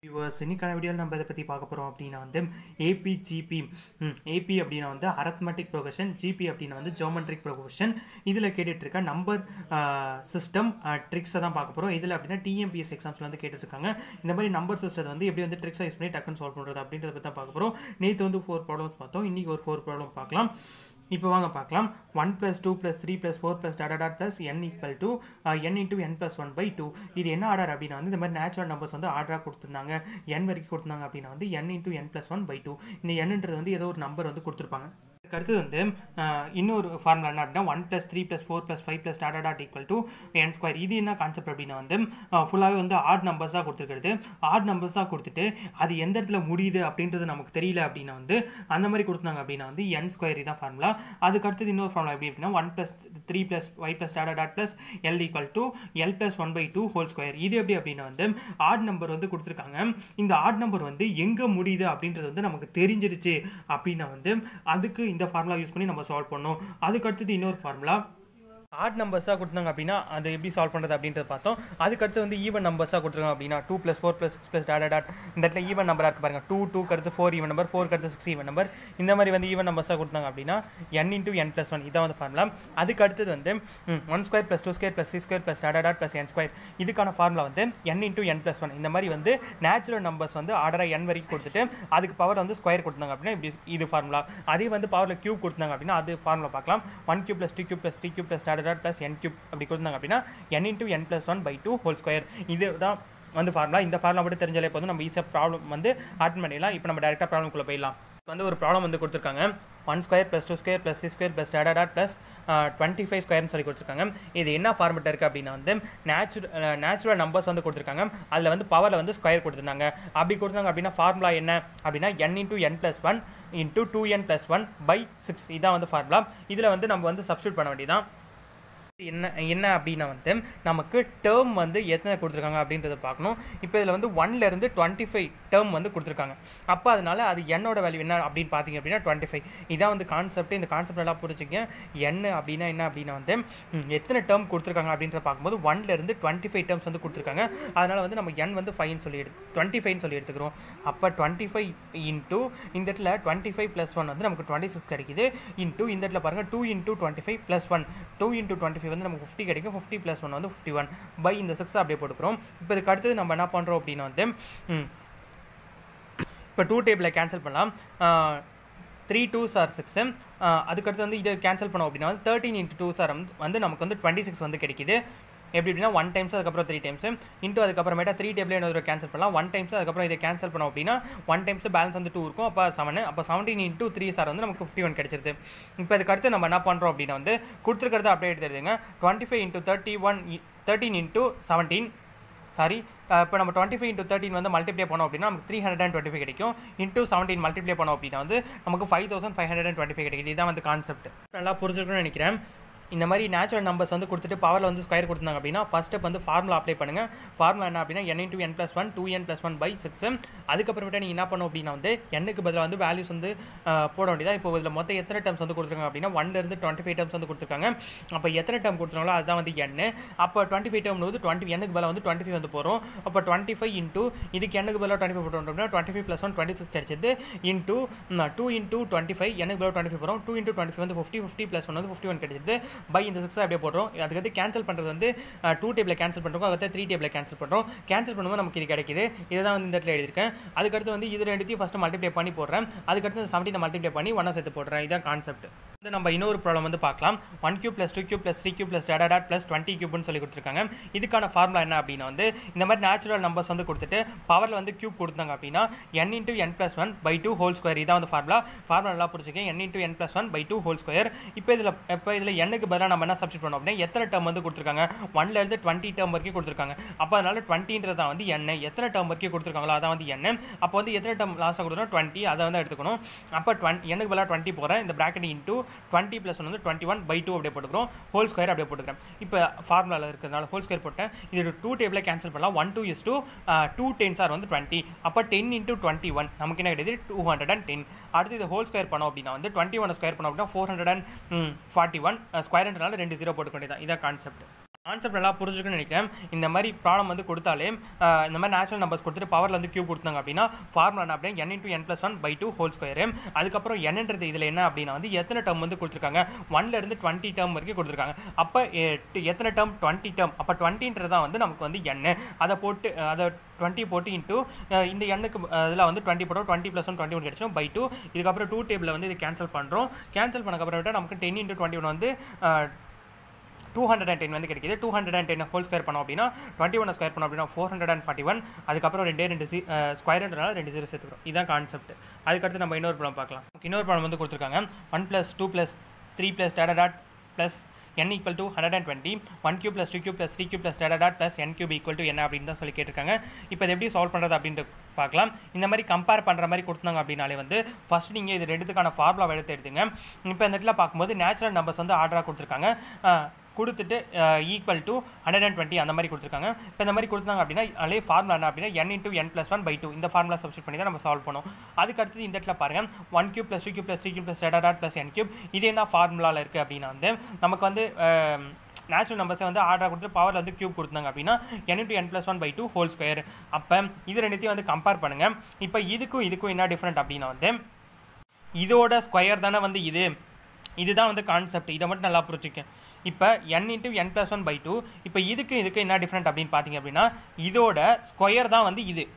Viewers இன்னைக்கான வீடியோவில் நம்ம இதை பற்றி பார்க்க போகிறோம் அப்படின்னா வந்து ஏபி ஜிபி ஏபி அப்படின்னா வந்து அரத்மெட்டிக் ப்ரொகஷன் ஜிபி அப்படின்னா வந்து ஜோமெட்ரிக் ப்ரொகஷன் இதில் கேட்டுட்டு இருக்க நம்பர் சிஸ்டம் ட்ரிக்ஸை தான் பார்க்க போகிறோம் இதில் அப்படின்னா டிஎம்பிஎஸ் எக்ஸாம்ஸில் வந்து கேட்டுட்டு இருக்காங்க இந்த மாதிரி நம்பர் சிஸ்டத்தை வந்து எப்படி வந்து ட்ரிக்ஸை யூஸ் பண்ணி டக்குன்னு சால்வ் பண்ணுறது அப்படின்றத பற்றி தான் பார்க்க போகிறோம் நேற்று வந்து ஃபோர் ப்ராப்ளம்ஸ் பார்த்தோம் இன்றைக்கி ஒரு ஃபோர் ப்ராப்ளம் பார்க்கலாம் இப்போ வாங்க பார்க்கலாம் one plus two plus three plus four plus dot dot plus n equal to n into n plus one by two இது என்ன ஆர்டர் அப்படின்னா வந்து இந்த மாதிரி நேச்சுரல் நம்பர்ஸ் வந்து ஆர்டராக கொடுத்துருந்தாங்க என் வரைக்கும் கொடுத்துருந்தாங்க அப்படின்னா வந்து n into n plus one by two இந்த என்னன்றது வந்து ஏதோ ஒரு நம்பர் வந்து கொடுத்துருப்பாங்க அதுக்கு அடுத்தது வந்து அஹ், இன்னொரு ஃபார்முலா என்ன அப்படின்னா one plus three plus four plus five plus dot dot equal to n square இது என்ன கான்செப்ட் அப்படின்னா வந்து ஃபுல்லாகவே வந்து ஆட் நம்பர்ஸ் தான் கொடுத்துருக்கிறது ஆட் நம்பர்ஸ் தான் கொடுத்துட்டு அது எந்த இடத்துல முடியுது அப்படின்றது நமக்கு தெரியல அப்படின்னா வந்து அந்த மாதிரி கொடுத்தாங்க அப்படின்னா வந்து என் ஸ்கொயர் இதான் ஃபார்முலா அதுக்கு அடுத்தது இன்னொரு ஃபார்முலா எப்படி அப்படின்னா one plus three plus y plus dot dot plus l equal to l plus one by two whole square இது எப்படி அப்படின்னா வந்து ஆட் நம்பர் வந்து கொடுத்துருக்காங்க இந்த ஆட் நம்பர் வந்து எங்கே முடியுது அப்படின்றது வந்து நமக்கு தெரிஞ்சிருச்சு அப்படின்னா வந்து அதுக்கு இந்த ஃபார்முலா யூஸ் பண்ணி நம்ம சால்வ் பண்ணோம் அதுக்கு அடுத்தது இன்னொரு ஃபார்முலா ஆட் நம்பர்ஸாக கொடுத்தாங்க அப்படின்னா அது எப்படி சால்வ் பண்ணுறது அப்படின்றத பார்த்தோம் அதுக்கடுத்து வந்து ஈவன் நம்பர்ஸாக கொடுத்துருக்காங்க அப்படின்னா two plus four plus six plus dot dot இந்த இடத்துல ஈவன் நம்பராக இருக்கு பாருங்க டூ டூ கடுத்து ஃபோர் ஈவன் நம்பர் ஃபோர் கடுத்து சிக்ஸ் ஈவன் நம்பர் இந்த மாதிரி வந்து ஈவன் நம்பர்ஸாக கொடுத்தாங்க அப்படின்னா n into n plus one இதான் வந்து ஃபார்முலா அதுக்கு அடுத்தது வந்து one square plus two square plus c square plus dot dot plus n square இதுக்கான ஃபார்முலா வந்து n into n plus one இந்த மாதிரி வந்து நேச்சுரல் நம்பர்ஸ் வந்து ஆர்டராக என் வரைக்கும் கொடுத்துட்டு அதுக்கு பவர் வந்து ஸ்கொயர் கொடுத்தாங்க அப்படின்னா இப்படி இது ஃபார்முலா அதே வந்து பவரில் கியூப் கொடுத்தாங்க அப்படின்னா அது ஃபார்முலா பார்க்கலாம் one cube plus two cube plus three cube plus dot dot plus n cube அப்படி கொடுத்தாங்க அப்படின்னா n into n plus one by two whole square இது தான் வந்து ஃபார்முலா இந்த ஃபார்முலா மட்டும் தெரிஞ்சாலே போதும் நம்ம ஈஸியாக ப்ராப்ளம் வந்து அட்டன் பண்ணிடலாம் இப்போ நம்ம டேரெக்டாக ப்ராப்ளம்குள்ளே போயிடலாம் இப்போ வந்து ஒரு ப்ராப்ளம் வந்து கொடுத்துருக்காங்க one square plus two square plus c square plus dot dot plus twenty five ஸ்கொயர்னு சொல்லி கொடுத்துருக்காங்க இது என்ன ஃபார்மெட் இருக்குது அப்படின்னா வந்து நேச்சுரல் நேச்சுரல் நம்பர்ஸ் வந்து கொடுத்துருக்காங்க அதில் வந்து பவரில் வந்து ஸ்கொயர் கொடுத்துருந்தாங்க அப்படி கொடுத்தாங்க அப்படின்னா ஃபார்முலா என்ன அப்படின்னா n into n plus one into two n plus one by six இதான் வந்து ஃபார்முலா இதில் வந்து நம்ம வந்து சப்ஸ்டியூட் பண்ண வேண்டியதான் என்ன என்ன அப்படின்னா வந்து நமக்கு டேர்ம் வந்து எத்தனை கொடுத்துருக்காங்க அப்படின்றத பார்க்கணும் இப்போ இதில் வந்து ஒன்லேருந்து டுவெண்ட்டி ஃபைவ் டேர்ம் வந்து கொடுத்துருக்காங்க அப்போ அதனால அது என்னோட வேல்யூ என்ன அப்படின்னு பார்த்தீங்க அப்படின்னா டுவெண்ட்டி ஃபைவ் இதான் வந்து கான்செப்ட் இந்த கான்செப்ட் எல்லாம் புரிஞ்சுங்க என்ன அப்படின்னா என்ன அப்படின்னா வந்து ம், எத்தனை டேர்ம் கொடுத்துருக்காங்க அப்படின்றத பார்க்கும்போது ஒன்லேருந்து டுவெண்ட்டி ஃபைவ் டேர்ம்ஸ் வந்து கொடுத்துருக்காங்க அதனால் வந்து நம்ம என் வந்து ஃபைவ்னு சொல்லி எடு டுவெண்ட்டி ஃபைவ்னு சொல்லி எடுத்துக்கிறோம் அப்போ டுவெண்ட்டி ஃபைவ் இன்ட்டு இந்த இடத்துல டுவெண்ட்டி ஃபைவ் ப்ளஸ் ஒன் வந்து நமக்கு டுவெண்ட்டி சிக்ஸ் கிடைக்குது இன்ட்டு இந்த இடத்துல பாருங்கள் two into twenty five plus one two into twenty five வந்து நமக்கு ஃபிஃப்டி கிடைக்கும் ஃபிஃப்டி ப்ளஸ் ஒன் வந்து ஃபிஃப்டி ஒன் பை இந்த சிக்ஸ் அப்படியே போட்டுக்கிறோம் இப்போ இதுக்கு அடுத்தது நம்ம என்ன பண்ணுறோம் அப்படின்னா வந்து ம், இப்போ டூ டேபிளை கேன்சல் பண்ணலாம் த்ரீ டூ சார் சிக்ஸு அதுக்கடுத்து வந்து இதை கேன்சல் பண்ணோம் அப்படின்னா வந்து தேர்ட்டின் இன்ட்டு டூ சார் வந்து நமக்கு வந்து டுவெண்ட்டி சிக்ஸ் வந்து கிடைக்குது எப்படி அப்படின்னா ஒன் டைம்ஸ் அதுக்கப்புறம் த்ரீ டைம்ஸ் இன்ட்டு அதுக்கப்புறமேட்டா த்ரீ டேபிள் இன்னொரு கேன்சல் பண்ணலாம் ஒன் டைம்ஸ் அதுக்கப்புறம் இதை கேன்சல் பண்ணோம் அப்படின்னா ஒன் டைம்ஸ் பேலன்ஸ் வந்து டூ இருக்கும் அப்போ செவன் அப்போ செவன்டீன் இன்ட்டு த்ரீ சார் வந்து நமக்கு ஃபிஃப்டி ஒன் கிடைச்சிருது இப்போ இதுக்கு அடுத்து நம்ம என்ன பண்ணுறோம் அப்படின்னா வந்து கொடுத்துருக்கிறத அப்படியே எடுத்துருதுங்க twenty five into thirty one thirteen into seventeen sorry இப்போ நம்ம டுவெண்ட்டி ஃபைவ் இன்ட்டு தேர்ட்டின் வந்து மல்டிப்ளை பண்ணோம் அப்படின்னா நமக்கு three hundred and twenty five கிடைக்கும் இன்ட்டு செவன்டீன் மல்டிப்ளை பண்ணோம் அப்படின்னா வந்து நமக்கு five thousand five hundred and twenty five கிடைக்குது இதான் வந்து கான்செப்ட் நல்லா புரிஞ்சுக்கணும்னு நினைக்கிறேன் இந்த மாதிரி நேச்சுரல் நம்பர்ஸ் வந்து கொடுத்துட்டு பவரில் வந்து ஸ்கொயர் கொடுத்தாங்க அப்படின்னா ஃபர்ஸ்ட் ஸ்டெப் வந்து ஃபார்முலா அப்ளை பண்ணுங்கள் ஃபார்முலா என்ன அப்படின்னா n into n plus one two n plus one by six அதுக்கப்புறமேட்டா நீங்கள் என்ன பண்ணும் அப்படின்னா வந்து எண்ணுக்கு பதிலாக வந்து வேல்யூஸ் வந்து அஹ், போட வேண்டியதா இப்போ இதில் மொத்தம் எத்தனை டேர்ம்ஸ் வந்து கொடுத்துருக்காங்க அப்படின்னா ஒன்லேருந்து டுவெண்ட்டி ஃபைவ் டேர்ம்ஸ் வந்து கொடுத்துருக்காங்க அப்போ எத்தனை டேர்ம் கொடுத்துருக்காங்களோ அதுதான் வந்து எண்ணு அப்போ டுவெண்ட்டி ஃபைவ் டேர்ம் வந்து டுவெண்ட்டி எண்ணுக்கு பதிலாக வந்து டுவெண்ட்டி ஃபைவ் வந்து போகிறோம் அப்போ டுவெண்ட்டி ஃபைவ் இன்ட்டு இதுக்கு எண்ணுக்கு பதிலாக டுவெண்ட்டி ஃபைவ் போட்டோம் அப்படின்னா twenty five plus one twenty six கிடைச்சது into two into twenty five எனக்கு பதிலாக டுவெண்ட்டி ஃபைவ் போகிறோம் டூ இன்ட்டு டுவெண்ட்டி ஃபைவ் வந்து ஃபிஃப்டி ஃபிஃப்டி ப்ளஸ் ஒன் வந்து ஃபிஃப்டி ஒன் கிடைச்சது பை இந்த சிக்ஸ் அப்படியே போடுறோம் அதுக்கடுத்து கேன்சல் பண்ணுறது வந்து டூ டேபிள் கேன்சல் பண்ணுறோம் அதுக்கடுத்து த்ரீ டேபிள் கேன்சல் பண்ணுறோம் கேன்சல் பண்ணும்போது நமக்கு இது கிடைக்குது இதுதான் வந்து இந்த இடத்துல எழுதியிருக்கேன் அதுக்கடுத்து வந்து இது ரெண்டுத்தையும் ஃபஸ்ட்டு மல்டிப்ளை பண்ணி போடுறேன் அதுக்கடுத்து செவன்டீனை மல்டிப்ளை பண்ணி ஒன்றா சேர்த்து போடுறேன் இதான் கான்செப்ட் வந்து நம்ம இன்னொரு ப்ராப்ளம் வந்து பார்க்கலாம் one cube plus two cube plus three cube plus dot dot plus twenty கியூப்னு சொல்லி கொடுத்துருக்காங்க இதுக்கான ஃபார்முலா என்ன அப்படின்னா வந்து இந்த மாதிரி நேச்சுரல் நம்பர்ஸ் வந்து கொடுத்துட்டு பவரில் வந்து கியூப் கொடுத்தாங்க அப்படின்னா n into n plus one by two whole square இதான் வந்து ஃபார்முலா ஃபார்முலா நல்லா புரிஞ்சுக்கேன் n into n plus one by two whole square இப்போ இதில் இப்போ இதில் எண்ணுக்கு பதிலாக நம்ம என்ன சப்ஸ்டிட் பண்ணோம் அப்படின்னா எத்தனை டேர்ம் வந்து கொடுத்துருக்காங்க ஒன்லேருந்து டுவெண்ட்டி டேர்ம் வரைக்கும் கொடுத்துருக்காங்க அப்போ அதனால டுவெண்ட்டின்றதா வந்து எண்ணெய் எத்தனை டேர்ம் வரைக்கும் கொடுத்துருக்காங்களோ அதான் வந்து எண்ணெய் அப்போ வந்து எத்தனை டேர்ம் லாஸ்ட்டாக கொடுத்துருக்கோம் டுவெண்ட்டி அதை வந்து எடுத்துக்கணும் அப்போ டுவெண்ட்டி எனக்கு பதிலாக டுவெண்ட்டி போகிறேன் இந்த bracket into twenty plus one வந்து டுவெண்ட்டி ஒன் பை டூ அப்படியே போட்டுக்கிறோம் ஹோல் ஸ்கொயர் அப்படியே போட்டுக்கிறேன் இப்போ ஃபார்முலாவில் இருக்கிறதுனால ஹோல் ஸ்கொயர் போட்டேன் இது டூ டேபிளை கேன்சல் பண்ணலாம் one two is two two tens are வந்து டுவெண்ட்டி அப்போ டென் இன்ட்டு டுவெண்ட்டி ஒன் நமக்கு என்ன கிடையாது டூ ஹண்ட்ரட் அண்ட் டென் அடுத்து இது ஹோல் ஸ்கொயர் பண்ணோம் அப்படின்னா வந்து டுவெண்ட்டி ஒன் ஸ்கொயர் பண்ணோம் அப்படின்னா four hundred and forty one ஸ்கொயர்ன்றனால ரெண்டு ஜீரோ போட்டுக்க வேண்டியதான் இதான் கான்செப்ட் கான்செப்ட் நல்லா புரிஞ்சுக்கணும்னு நினைக்கிறேன் இந்த மாதிரி ப்ராப்ளம் வந்து கொடுத்தாலே ஆஹ், இந்த மாதிரி நேச்சுரல் நம்பர்ஸ் கொடுத்துட்டு பவரில் வந்து கியூப் கொடுத்தாங்க அப்படின்னா ஃபார்முலா என்ன அப்படின்னா n into n plus one by two whole square அதுக்கப்புறம் என்னன்றது இதில் என்ன அப்படின்னா வந்து எத்தனை டேர்ம் வந்து கொடுத்துருக்காங்க ஒன்ல இருந்து டுவெண்ட்டி டேர்ம் வரைக்கும் கொடுத்துருக்காங்க அப்போ எத்தனை டேர்ம் டுவெண்ட்டி டேர்ம் அப்போ டுவெண்ட்டின்றது தான் வந்து நமக்கு வந்து எண்ணு அதை போட்டு அஹ், அதை டுவெண்ட்டி போட்டு இன்ட்டு இந்த எண்ணுக்கு இதில் வந்து டுவெண்ட்டி போட்டோம் twenty plus one twenty one கிடச்சிடும் பை டூ இதுக்கப்புறம் டூ டேபிளில் வந்து இது கேன்சல் பண்ணுறோம் கேன்சல் பண்ணக்கப்புறம் விட்டு நமக்கு டென் இன்ட்டு டுவெண்ட்டி ஒன் வந்து டூ ஹண்ட்ரட் அண்ட் டென் வந்து கிடைக்குது two hundred and ten whole square பண்ணோம் அப்படின்னா டுவெண்ட்டி ஒன் ஸ்கொயர் பண்ணோம் அப்படின்னா four hundred and forty one அதுக்கப்புறம் ரெண்டே ரெண்டு சி ஸ்கொயர்ன்றனால ரெண்டு ஜீரோ சேர்த்துக்கிறோம் இதுதான் கான்செப்ட் அதுக்கடுத்து நம்ம இன்னொரு படம் பார்க்கலாம் இன்னொரு படம் வந்து கொடுத்துருக்காங்க one plus two plus three plus dot dot plus n equal to 120 1 cube plus 2 cube plus 3 cube plus data dot plus n cube equal to என்ன அப்படின்னு தான் சொல்லி கேட்டிருக்காங்க இப்போ இது எப்படி சால்வ் பண்ணுறது அப்படின்ட்டு பார்க்கலாம் இந்த மாதிரி கம்பேர் பண்ணுற மாதிரி கொடுத்தாங்க அப்படின்னாலே வந்து ஃபர்ஸ்ட் நீங்கள் இது ரெண்டுத்துக்கான ஃபார்முலா எடுத்து எடுத்துங்க இப்போ இந்த இடத்துல பார்க்கும்போது நேச்சுரல் நம்பர்ஸ் வந்து ஆர்டராக கொடுத்துருக்காங்க அஹ், கொடுத்துட்டு equal to hundred and twenty அந்த மாதிரி கொடுத்துருக்காங்க இப்போ இந்த மாதிரி கொடுத்தாங்க அப்படின்னா அதே ஃபார்முலா என்ன அப்படின்னா n into n plus one by two இந்த ஃபார்முலா சப்ஸ்டிட் பண்ணி தான் நம்ம சால்வ் பண்ணோம் அதுக்கு அடுத்தது இந்த இடத்துல பாருங்க one cube plus two cube plus three cube plus dot dot plus n cube இது என்ன ஃபார்முலாவில் இருக்குது அப்படின்னா வந்து நமக்கு வந்து நேச்சுரல் நம்பர்ஸை வந்து ஆர்டர் கொடுத்து பவர் வந்து கியூப் கொடுத்தாங்க அப்படின்னா n into n plus one by two whole square அப்போ இது ரெண்டுத்தையும் வந்து கம்பேர் பண்ணுங்கள் இப்போ இதுக்கும் இதுக்கும் என்ன டிஃப்ரெண்ட் அப்படின்னா வந்து இதோட ஸ்கொயர் தானே வந்து இது இதுதான் வந்து கான்செப்ட் இதை மட்டும் நல்லா புரிஞ்சுக்க இப்போ n into n plus one by two இப்போ இதுக்கு இதுக்கு என்ன டிஃப்ரெண்ட் அப்படின்னு பார்த்தீங்க அப்படின்னா இதோட ஸ்கொயர் தான் வந்து இது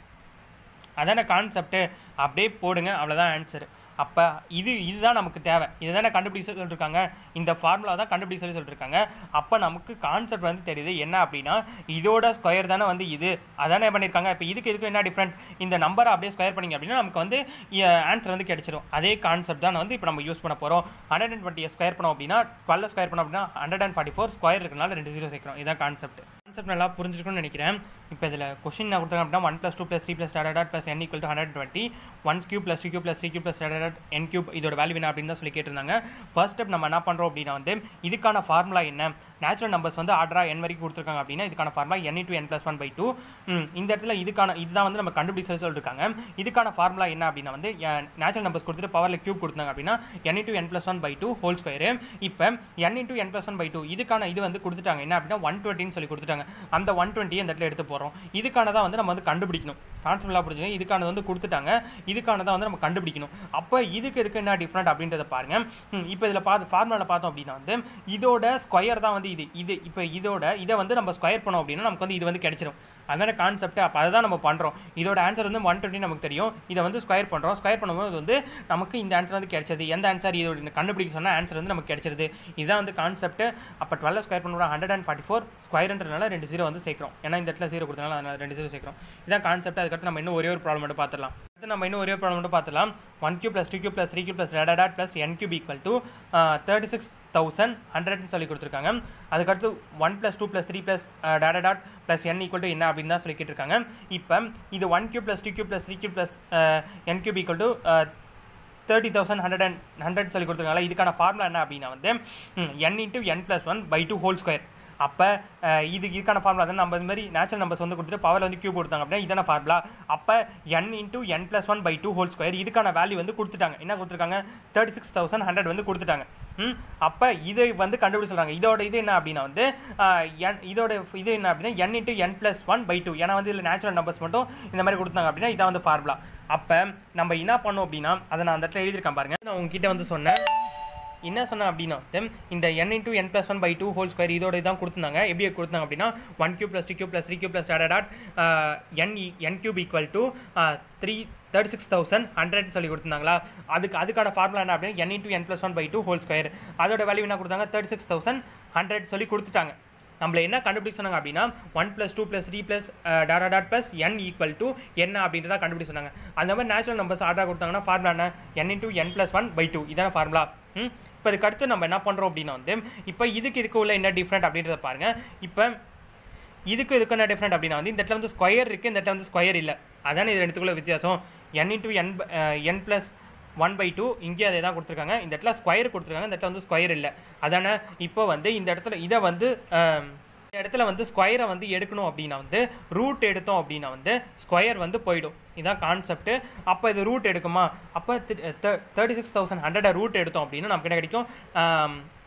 அதான கான்செப்ட்டு அப்படியே போடுங்க அவ்வளோதான் ஆன்சர் அப்போ இது இதுதான் நமக்கு தேவை இதுதானே கண்டுபிடிக்க சொல்லியிருக்காங்க இந்த ஃபார்முலா தான் கண்டுபிடிக்க சொல்லி சொல்லியிருக்காங்க அப்போ நமக்கு கான்செப்ட் வந்து தெரியுது என்ன அப்படின்னா இதோட ஸ்கொயர் தானே வந்து இது அதானே பண்ணியிருக்காங்க இப்போ இதுக்கு இதுக்கு என்ன டிஃப்ரெண்ட் இந்த நம்பரை அப்படியே ஸ்கொயர் பண்ணிங்க அப்படின்னா நமக்கு வந்து ஆன்சர் வந்து கிடைச்சிடும் அதே கான்செப்ட் தான் வந்து இப்போ நம்ம யூஸ் பண்ண போகிறோம் ஹண்ட்ரட் அண்ட் டுவெண்ட்டி ஸ்கொயர் பண்ணோம் அப்படின்னா டுவெல் ஸ்கொயர் பண்ணோம் அப்படின்னா hundred and forty four square இருக்கனால ரெண்டு ஜீரோ சேர்க்கிறோம் இதான் கான்செப்ட் கான்செப்ட் நல்லா புரிஞ்சுக்கணும்னு நினைக்கிறேன் இப்போ இதில் கொஸ்டின் நான் கொடுத்தாங்க அப்படின்னா one plus two plus three plus dot plus n equal to hundred twenty one cube plus two cube plus three cube plus dot n cube இதோட வேல்யூ என்ன அப்படின்னு தான் சொல்லி கேட்டிருந்தாங்க ஃபர்ஸ்ட் ஸ்டெப் நம்ம என்ன பண்ணுறோம் அப்படின்னா வந்து இதுக்கான ஃபார்முலா என்ன நேச்சுரல் நம்பர்ஸ் வந்து ஆர்டராக என் வரைக்கும் கொடுத்துருக்காங்க அப்படின்னா இதுக்கான formula n into n plus one by two இந்த இடத்துல இதுக்கான இதுதான் வந்து நம்ம கண்டுபிடிச்சு சொல்லியிருக்காங்க இதுக்கான ஃபார்முலா என்ன அப்படின்னா வந்து நேச்சுரல் நம்பர்ஸ் கொடுத்துட்டு பவரில் கியூப் கொடுத்தாங்க அப்படின்னா n into n plus one by two whole square இப்போ n into n plus one by two இதுக்கான இது வந்து கொடுத்துட்டாங்க என்ன அப்படின்னா ஒன் டுவெண்ட்டின்னு சொல்லி கொடுத்துட்டாங்க அந்த ஒன் டுவெண்ட்டி இந்த இடத்துல எடுத்து போகிறோம் இதுக்கானதான் வந்து நம்ம வந்து கண்டுபிடிக்கணும் கான்செப்டாக புரிஞ்சுங்க இதுக்கானது வந்து கொடுத்துட்டாங்க இதுக்கானதான் வந்து நம்ம கண்டுபிடிக்கணும் அப்போ இதுக்கு இதுக்கு என்ன டிஃப்ரெண்ட் அப்படின்றத பாருங்க ம், இப்போ இதில் பார்த்து ஃபார்முலாவில் பார்த்தோம் அப்படின்னா வந்து இதோட ஸ்கொயர் தான் வந்து இது இது இப்போ இதோட இதை வந்து நம்ம ஸ்கொயர் பண்ணோம் அப்படின்னா நமக்கு வந்து இது வந்து கிடைச்சிரும் அதான கான்செப்ட் அப்போ அதை தான் நம்ம பண்ணுறோம் இதோட ஆன்சர் வந்து ஒன் டுவெண்ட்டி நமக்கு தெரியும் இதை வந்து ஸ்கொயர் பண்ணுறோம் ஸ்கொயர் பண்ணும்போது வந்து நமக்கு இந்த ஆன்சர் வந்து கிடைச்சது எந்த ஆன்சர் இதோட இந்த கண்டுபிடிக்க சொன்னால் ஆன்சர் வந்து நமக்கு கிடைச்சிருது இதுதான் வந்து கான்செப்ட் அப்போ டுவெல் ஸ்கொயர் பண்ணுறோம் ஹண்ட்ரட் அண்ட் ஃபார்ட்டி ஃபோர் ஸ்கொயர்ன்றனால ரெண்டு ஜீரோ வந்து சேர்க்கிறோம் ஏன்னா இந்த இடத்துல ஜீரோ கொடுத்தனால அதனால ரெண்டு ஜீரோ சேர்க்கிறோம் இதான் கான்செப்ட் அதுக்கடுத்து நம்ம இன்னும் ஒரே ஒரு ப்ராப்ளம் மட்டும் பார்த்துடலாம் அடுத்து நம்ம இன்னும் ஒரே ப்ராப்ளம் மட்டும் பார்த்துலாம் one cube plus two cube plus three cube plus dot dot plus n cube equal to thirty six thousand ஹண்ட்ரட்னு சொல்லி கொடுத்துருக்காங்க அதுக்கடுத்து one plus two plus three plus dot dot plus n equal to என்ன அப்படின்னு தான் சொல்லி கேட்டிருக்காங்க இப்போ இது one cube plus two cube plus three cube plus n cube equal to thirty thousand hundred and hundred சொல்லி கொடுத்துருக்காங்க இதுக்கான ஃபார்முலா என்ன அப்படின்னா வந்து n into n plus one by two whole square அப்போ இது இதுக்கான ஃபார்முலா தான் நம்ம இந்த மாதிரி நேச்சுரல் நம்பர்ஸ் வந்து கொடுத்துட்டு பவர் வந்து கியூப் கொடுத்தாங்க அப்படின்னா இதான ஃபார்முலா அப்போ n into n plus one by two whole square இதுக்கான வேல்யூ வந்து கொடுத்துட்டாங்க என்ன கொடுத்துருக்காங்க தேர்ட்டி சிக்ஸ் தௌசண்ட் ஹண்ட்ரட் வந்து கொடுத்துட்டாங்க ம் அப்போ இதை வந்து கண்டுபிடி சொல்கிறாங்க இதோட இது என்ன அப்படின்னா வந்து ஆஹ், என் இதோட இது என்ன அப்படின்னா n into n plus one by two ஏன்னா வந்து இதில் நேச்சுரல் நம்பர்ஸ் மட்டும் இந்த மாதிரி கொடுத்தாங்க அப்படின்னா இதான் வந்து ஃபார்முலா அப்போ நம்ம என்ன பண்ணோம் அப்படின்னா அதை நான் அந்த இடத்துல எழுதியிருக்கேன் பாருங்க நான் உங்ககிட்ட வந்து சொன்னேன் என்ன சொன்னேன் அப்படின்னா வந்து இந்த n into n plus one by two whole square இதோட இதான் கொடுத்தாங்க எப்படி கொடுத்தாங்க அப்படின்னா one cube plus two cube plus three cube plus dot dot n n cube equal to three thirty six thousand hundred சொல்லி கொடுத்தாங்களா அதுக்கு அதுக்கான ஃபார்முலா என்ன அப்படின்னா n into n plus one by two whole square அதோட value என்ன கொடுத்தாங்க thirty six thousand hundred சொல்லி கொடுத்துட்டாங்க நம்மள என்ன கண்டுபிடிக்க சொன்னாங்க அப்படின்னா one plus two plus three plus dot dot plus n equal to என்ன அப்படின்றத கண்டுபிடிக்க சொன்னாங்க அந்த மாதிரி நேச்சுரல் நம்பர்ஸ் ஆர்டர் கொடுத்தாங்கன்னா ஃபார்முலா என்ன n into n plus one by two இதான ஃபார்முலா ம் இப்போ இதுக்கு அடுத்து நம்ம என்ன பண்ணுறோம் அப்படின்னா வந்து இப்போ இதுக்கு இதுக்கு உள்ள என்ன டிஃப்ரெண்ட் அப்படின்றத பாருங்க இப்போ இதுக்கு இதுக்கு என்ன டிஃப்ரெண்ட் அப்படின்னா வந்து இந்த இடத்துல வந்து ஸ்கொயர் இருக்குது இந்த இடத்துல வந்து ஸ்கொயர் இல்லை அதானே இது ரெண்டுத்துக்குள்ள வித்தியாசம் n into n n plus one by two இங்கே அதே தான் கொடுத்துருக்காங்க இந்த இடத்துல ஸ்கொயர் கொடுத்துருக்காங்க இந்த இடத்துல வந்து ஸ்கொயர் இல்லை அதானே இப்போ வந்து இந்த இடத்துல இதை வந்து ஆம், இந்த இடத்துல வந்து ஸ்கொயரை வந்து எடுக்கணும் அப்படின்னா வந்து ரூட் எடுத்தோம் அப்படின்னா வந்து ஸ்கொயர் வந்து போயிடும் இதான் கான்செப்ட் அப்போ இது ரூட் எடுக்குமா அப்போ thirty six thousand hundred root எடுத்தோம் அப்படின்னா நமக்கு என்ன கிடைக்கும்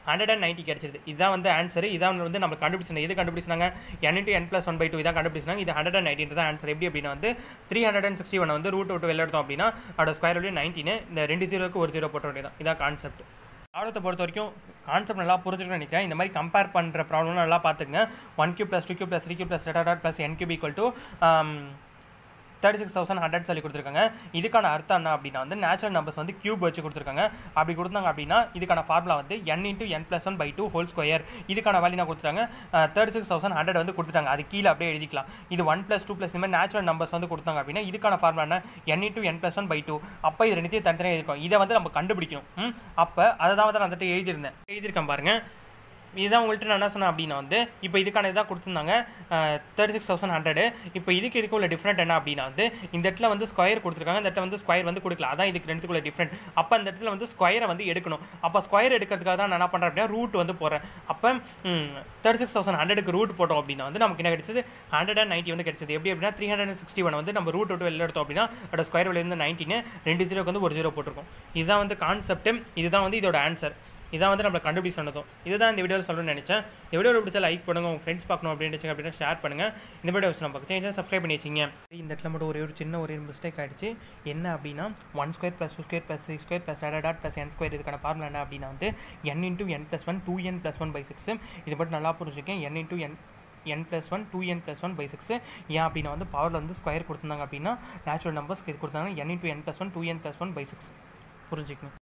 ஹண்ட்ரட் அண்ட் நைன்ட்டி கிடச்சிது இதுதான் வந்து ஆன்சர் இதான் வந்து நம்ம கண்டுபிடிச்சாங்க எது கண்டுபிடிச்சாங்க n into n plus one by two இதான் கண்டுபிடிச்சாங்க இது ஹண்ட்ரட் அண்ட் நைன்டீன் தான் ஆன்சர் எப்படி அப்படின்னா வந்து three hundred and sixty one வந்து ரூட் விட்டு வெளில எடுத்தோம் அப்படின்னா அதோட ஸ்கொயர் வேல்யூ நைன்டீன் இந்த ரெண்டு ஜீரோக்கு ஒரு ஜீரோ போட்ட வேண்டியதான் இதான் கான்செப்ட் ப்ராப்ளத்தை பொறுத்த வரைக்கும் கான்செப்ட் நல்லா புரிஞ்சுக்கணும்னு நினைக்கிறேன் இந்த மாதிரி கம்பேர் பண்ணுற ப்ராப்ளம் நல்லா பார்த்துங்க one cube plus two cube plus three cube plus dot dot plus n cube equal to thirty six thousand hundred சொல்லி கொடுத்துருக்காங்க இதுக்கான அர்த்தம் என்ன அப்படின்னா வந்து நேச்சுரல் நம்பர்ஸ் வந்து கியூப் வச்சு கொடுத்துருக்காங்க அப்படி கொடுத்தாங்க அப்படின்னா இதுக்கான ஃபார்முலா வந்து n into n plus one by two whole square இதுக்கான வேல்யூ நான் கொடுத்துட்டாங்க தேர்ட்டி சிக்ஸ் தௌசண்ட் ஹண்ட்ரட் வந்து கொடுத்துட்டாங்க அது கீழே அப்படியே எழுதிக்கலாம் இது ஒன் ப்ளஸ் டூ ப்ளஸ் இந்த மாதிரி நேச்சுரல் நம்பர்ஸ் வந்து கொடுத்தாங்க அப்படின்னா இதுக்கான ஃபார்முலா என்ன n into n plus one by two அப்போ இது ரெண்டுத்தையும் தனித்தனியாக எழுதிருக்கோம் இதை வந்து நம்ம கண்டுபிடிக்கணும் ம்? அப்போ அதை தான் வந்து நான் வந்துட்டு எழுதியிருந்தேன் எழுதியிருக்கேன் பாருங்க இதுதான் உங்கள்கிட்ட நான் என்ன சொன்னேன் அப்படின்னா வந்து இப்போ இதுக்கான இதாக கொடுத்துருந்தாங்க தேர்ட்டி சிக்ஸ் தௌசண்ட் ஹண்ட்ரடு இப்போ இதுக்கு இதுக்கு உள்ள டிஃப்ரெண்ட் என்ன அப்படின்னா வந்து இந்த இடத்துல வந்து ஸ்கொயர் கொடுத்துருக்காங்க இந்த இடத்துல வந்து ஸ்கொயர் வந்து கொடுக்கல அதான் இதுக்கு ரெண்டுக்குள்ள டிஃப்ரெண்ட் அப்போ அந்த இடத்துல வந்து ஸ்கொயரை வந்து எடுக்கணும் அப்போ ஸ்கொயர் எடுக்கிறதுக்காக தான் நான் என்ன பண்ணுறேன் அப்படின்னா ரூட் வந்து போகிறேன் அப்போ தேர்ட்டி சிக்ஸ் தௌசண்ட் ஹண்ட்ரடுக்கு ரூட் போட்டோம் அப்படின்னா வந்து நமக்கு என்ன கிடைச்சது ஹண்ட்ரட் அண்ட் நைன்ட்டி வந்து கிடைச்சது எப்படி அப்படின்னா three hundred and sixty one வந்து நம்ம ரூட் விட்டு வெளில எடுத்தோம் அப்படின்னா அதோட ஸ்கொயர் வேல்யூ வந்து நைன்டீன் ரெண்டு ஜீரோக்கு வந்து ஒரு ஜீரோ போட்டிருக்கோம் இதுதான் வந்து கான்செப்ட் இதுதான் வந்து இதோட ஆன்சர் இதான் வந்து நம்மளை கண்டுபிடிச்சு சொன்னதும் இதுதான் இந்த வீடியோவில் சொல்லணும்னு நினச்சேன் இந்த வீடியோ பிடிச்சா லைக் பண்ணுங்க உங்கள் ஃப்ரெண்ட்ஸ் பார்க்கணும் அப்படின்னு அப்படின்னா ஷேர் பண்ணுங்கள் இந்த வீடியோ நம்ம பார்க்க சேஞ்சாக சப்ஸ்கிரைப் பண்ணி வச்சிங்க இந்த இடத்துல மட்டும் ஒரே ஒரு சின்ன ஒரு மிஸ்டேக் ஆயிடுச்சு என்ன அப்படின்னா one square plus two square plus three square plus dot plus n square இதுக்கான ஃபார்முலா என்ன அப்படின்னா வந்து n into n plus one two n plus one by six இது மட்டும் நல்லா புரிஞ்சுக்கேன் n into n n plus one two n plus one by six ஏன் அப்படின்னா வந்து பவரில் வந்து ஸ்கொயர் கொடுத்துருந்தாங்க அப்படின்னா நேச்சுரல் நம்பர்ஸ்க்கு இது கொடுத்தாங்க n into n plus one two n plus one by six புரிஞ்சுக்கணும்